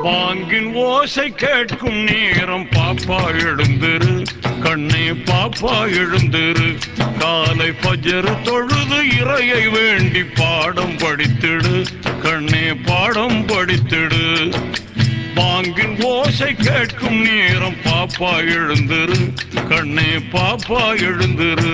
பாங்கின் ஓசை கேட்கும் நேரம் பாப்பா எழுந்திரு கண்ணே பாப்பா எழுந்திரு காலை பஜரு தொழுது இறையை வேண்டி பாடம் படித்திடு கண்ணே பாடம் படித்திடு பாங்கின் ஓசை கேட்கும் நேரம் பாப்பா எழுந்திரு கண்ணே பாப்பா எழுந்திரு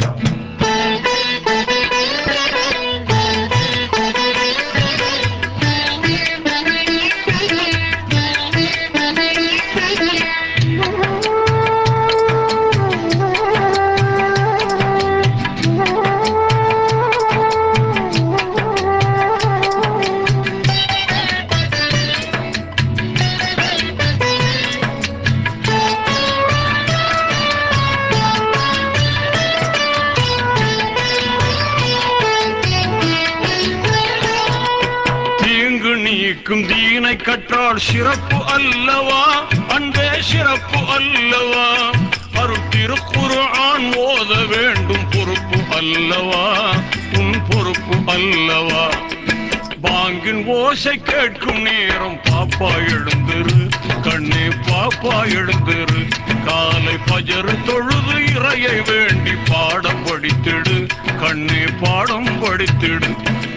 தீங்கு நீக்கும் தீனை கற்றால் சிறப்பு அல்லவா அன்பே சிறப்பு அல்லவா அருட்டிருக்குரு ஆண் ஓத வேண்டும் பொறுப்பு அல்லவா உன் பொறுப்பு அல்லவா பாங்கின் ஓசை கேட்கும் நேரம் பாப்பா எழுந்திரு கண்ணே பாப்பா எழுந்திரு காலை பஜரு தொழுது இறையை வேண்டி பாடம் படித்திடு கண்ணே பாடம் படித்திடு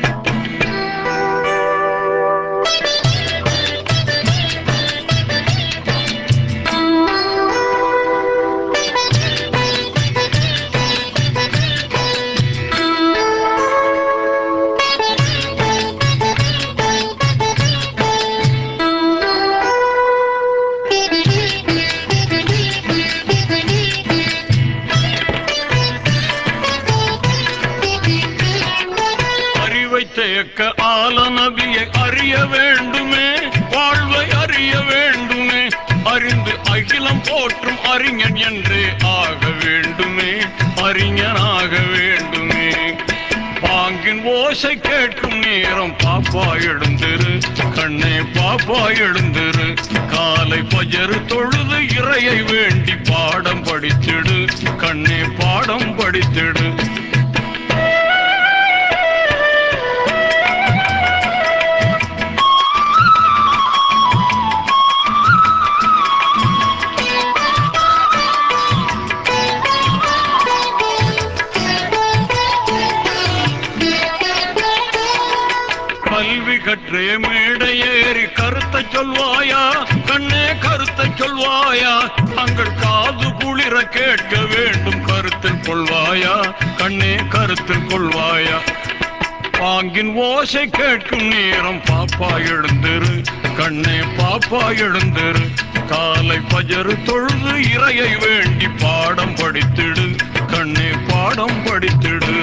அறிவை தேக்க ஆல நபியை அறிய வேண்டுமே வாழ்வை அறிய வேண்டுமே அறிந்து அகிலம் போற்றும் அறிஞன் என்றே ஆக வேண்டுமே அறிஞனாக வேண்டுமே பாங்கின் ஓசை கேட்கும் நேரம் பாப்பா எழுந்திரு கண்ணே பாப்பா எழுந்திரு காலை பஜரு தொழுது இறையை வேண்டி பாடம் படித்திடு கண்ணே பாடம் படித்திடு கல்வி கற்றே மேடையேறி கருத்தை சொல்வாயா கண்ணே கருத்தை சொல்வாயா தங்கள் காது குளிர கேட்க வேண்டும் கருத்தில் கொள்வாயா கண்ணே கருத்தில் கொள்வாயா பாங்கின் ஓசை கேட்கும் நேரம் பாப்பா எழுந்திரு கண்ணே பாப்பா எழுந்திரு காலை பஜரு தொழுது இறையை வேண்டி பாடம் படித்திடு கண்ணே பாடம் படித்திடு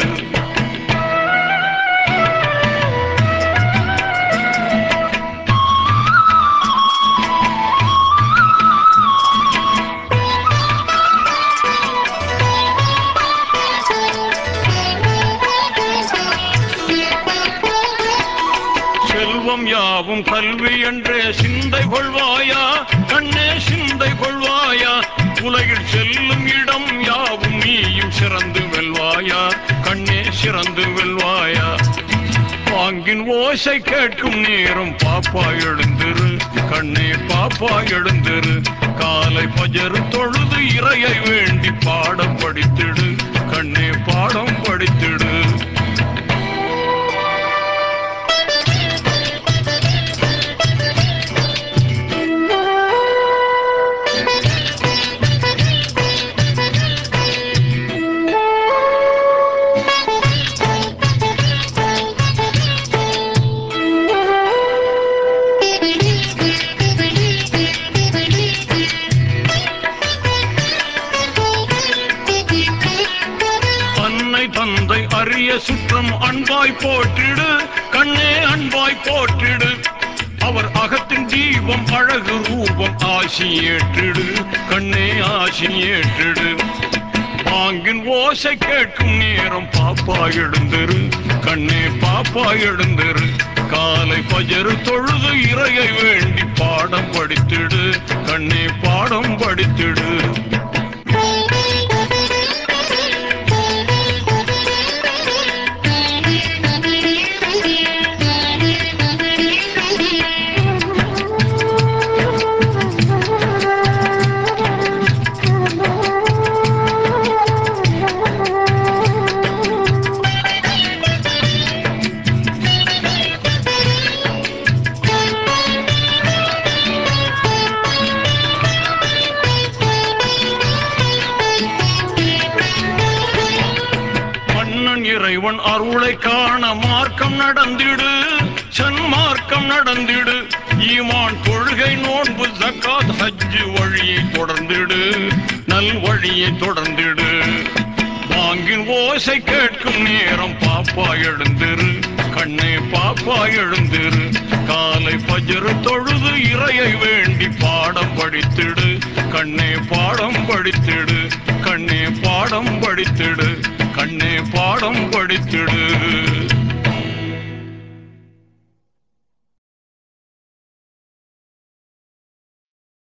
செல்வம் யாவும் கல்வி என்றே சிந்தை கொள்வாயா கண்ணே சிந்தை கொள்வாயா உலகில் செல்லும் இடம் யாவும் நீயும் சிறந்து வெல்வாயா கண்ணே சிறந்து வெல்வாயா பாங்கின் ஓசை கேட்கும் நேரம் பாப்பா எழுந்திரு கண்ணே பாப்பா எழுந்திரு காலை பஜரு தொழுது இறையை வேண்டி பாடம் படித்திடு கண்ணே பாடம் படித்திடு அன்னை தந்தை அரிய சுற்றம் அன்பாய் போற்றிடு கண்ணே அன்பாய் போற்றிடு அவர் அகத்தின் தீபம் அழகு ரூபம் ஆசி ஏற்றிடு கண்ணே ஆசி ஏற்றிடு பாங்கின் ஓசை கேட்கும் நேரம் பாப்பா எழுந்திரு கண்ணே பாப்பா எழுந்திரு காலை பஜரு தொழுது இறையை வேண்டி பாடம் படித்திடு கண்ணே பாடம் படித்திடு அருளை காண மார்க்கம் நடந்திடு சன்மார்க்கம் நடந்திடு ஈமான் கொள்கை நோன்பு ஜக்காத் ஹஜ்ஜு வழியை தொடர்ந்திடு நல் வழியை தொடர்ந்திடு வாங்கின் ஓசை கேட்கும் நேரம் பாப்பா எழுந்திரு கண்ணே பாப்பா எழுந்திரு காலை பஜரு தொழுது இறையை வேண்டி பாடம் படித்திடு கண்ணே பாடம் படித்திடு கண்ணே பாடம் படித்திடு கண்ணே பாடம் படித்திடு